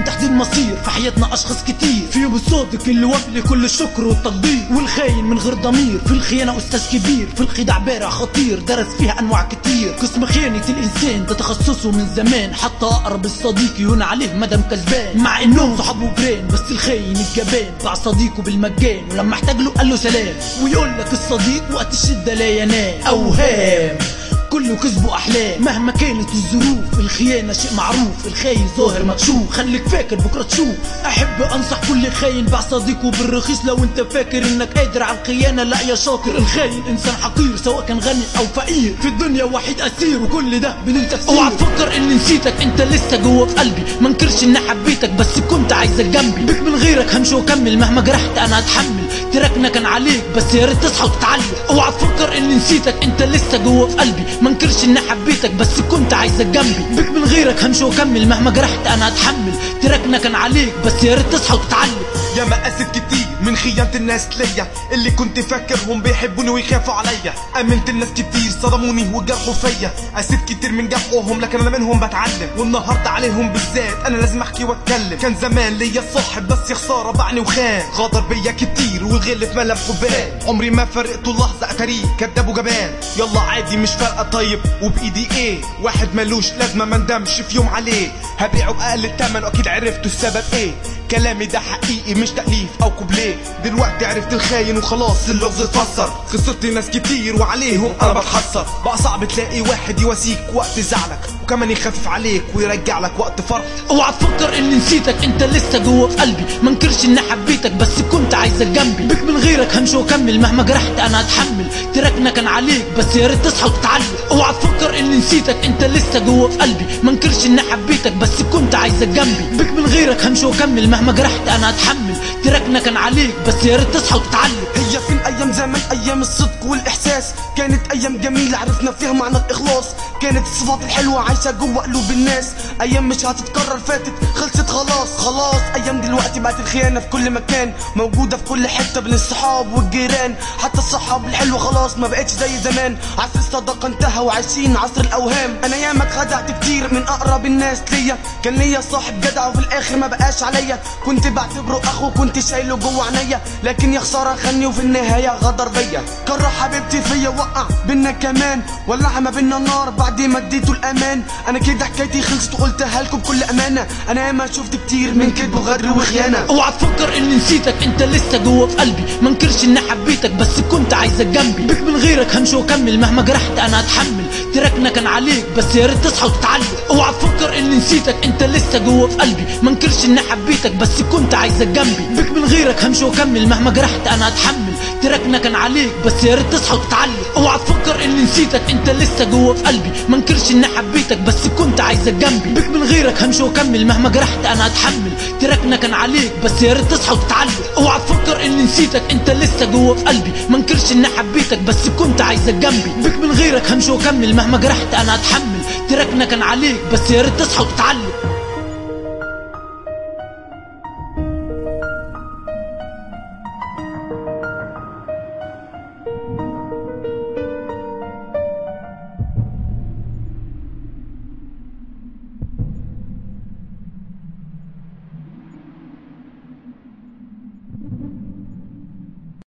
تحديد مصير في حياتنا اشخاص كتير فيهم الصادق اللي وفي كل الشكر والتقدير والخاين من غير ضمير في الخيانه استاذ كبير في الخداع بارع خطير درس فيها انواع كتير قسم خيانه الانسان ده تخصصه من زمان حتى اقرب الصديق يهون عليه مدام كسبان مع انهم صحاب وجيران بس الخاين الجبان باع صديقه بالمجان ولما احتاج له قال له سلام ويقول لك الصديق وقت الشده لا ينام اوهام كله كذب واحلام مهما كانت الظروف الخيانه شيء معروف الخاين ظاهر مكشوف خليك فاكر بكره تشوف احب انصح كل خاين باع صديقه بالرخيص لو انت فاكر انك قادر على الخيانه لا يا شاطر الخاين انسان حقير سواء كان غني او فقير في الدنيا وحيد اسير وكل ده بدون تفسير اوعى تفكر اني نسيتك انت لسه جوه في قلبي ما انكرش اني حبيتك بس كنت عايزك جنبي بك من غيرك همشي واكمل مهما جرحت انا هتحمل تراكنا كان عليك بس يا ريت تصحى وتتعلم اوعى تفكر اني نسيتك انت لسه جوه في قلبي ما انكرش اني حبيتك بس كنت عايزك جنبي بك من غيرك همشي واكمل مهما جرحت انا هتحمل تراكنا كان عليك بس يا ريت تصحى وتتعلم يا مقاسد كتير من خيانة الناس ليا اللي كنت فاكرهم بيحبوني ويخافوا عليا امنت الناس كتير صدموني وجرحوا فيا قاسيت كتير من جرحهم لكن انا منهم بتعلم والنهارده عليهم بالذات انا لازم احكي واتكلم كان زمان ليا صاحب بس يا خساره باعني وخان غدر بيا كتير والغل في ملامحه بان عمري ما فرقته لحظه اتاريه كداب وجبان يلا عادي مش فارقه طيب وبايدي ايه واحد ملوش لازمه ما ندمش في يوم عليه هبيعه باقل الثمن واكيد عرفتوا السبب ايه كلامي ده حقيقي مش تأليف أو كوبليه دلوقتي عرفت الخاين وخلاص اللغز اتفسر خسرت ناس كتير وعليهم أنا بتحسر بقى صعب تلاقي واحد يواسيك وقت زعلك وكمان يخفف عليك ويرجع لك وقت فرح اوعى تفكر اني نسيتك انت لسه جوه في قلبي ما انكرش اني حبيتك بس كنت عايزك جنبي بك من غيرك همشي واكمل مهما جرحت انا هتحمل تراكنا كان عليك بس يا ريت تصحى وتتعلم اوعى تفكر اني نسيتك انت لسه جوه في قلبي ما انكرش اني حبيتك بس كنت عايزك جنبي بك من غيرك همشي واكمل مهما جرحت انا هتحمل تراكنا كان عليك بس يا ريت تصحى وتتعلم هي فين ايام زمان ايام الصدق والاحساس كانت ايام جميله عرفنا فيها معنى الاخلاص كانت الصفات الحلوه عايشه جوه قلوب الناس ايام مش هتتكرر فاتت خلصت خلاص خلاص ايام دلوقتي بقت الخيانه في كل مكان موجوده في كل حته بين الصحاب والجيران حتى الصحاب الحلوه خلاص ما بقتش زي زمان عصر الصداقه انتهى وعايشين عصر الاوهام انا ياما اتخدعت كتير من اقرب الناس ليا كان ليا صاحب جدع وفي الاخر ما بقاش عليا كنت بعتبره اخو كنت شايله جوه عينيا لكن يا خساره خاني وفي النهايه غدر بيا كره حبيبتي فيا وقع بينا كمان ولع ما بينا نار بعد ما اديته الامان انا كده حكايتي خلصت وقلتها لكم بكل امانه انا ياما شفت كتير من كذب وغدر وخيانه اوعى تفكر اني نسيتك انت لسه جوه في قلبي ما انكرش اني حبيتك بس كنت عايزك جنبي بك من غيرك همشي واكمل مهما جرحت انا هتحمل تراكنا كان عليك بس يا ريت تصحى وتتعلم اوعى تفكر اني نسيتك انت لسه جوه في قلبي ما انكرش اني حبيتك بس كنت عايزك جنبي بك من غيرك همشي واكمل مهما جرحت انا هتحمل تراكنا كان عليك بس يا ريت تصحى وتتعلم اوعى تفكر اني نسيتك انت لسه جوه في قلبي ما انكرش اني حبيتك بس كنت عايزك جنبي بك من غيرك همشي واكمل مهما جرحت انا هتحمل تراكنا كان عليك بس يا ريت تصحى وتتعلم اوعى تفكر اني نسيتك انت لسه جوه في قلبي ما انكرش اني حبيتك بس كنت عايزك جنبي بك من غيرك همشي واكمل مهما جرحت انا هتحمل تراكنا كان عليك بس يا ريت تصحى وتتعلم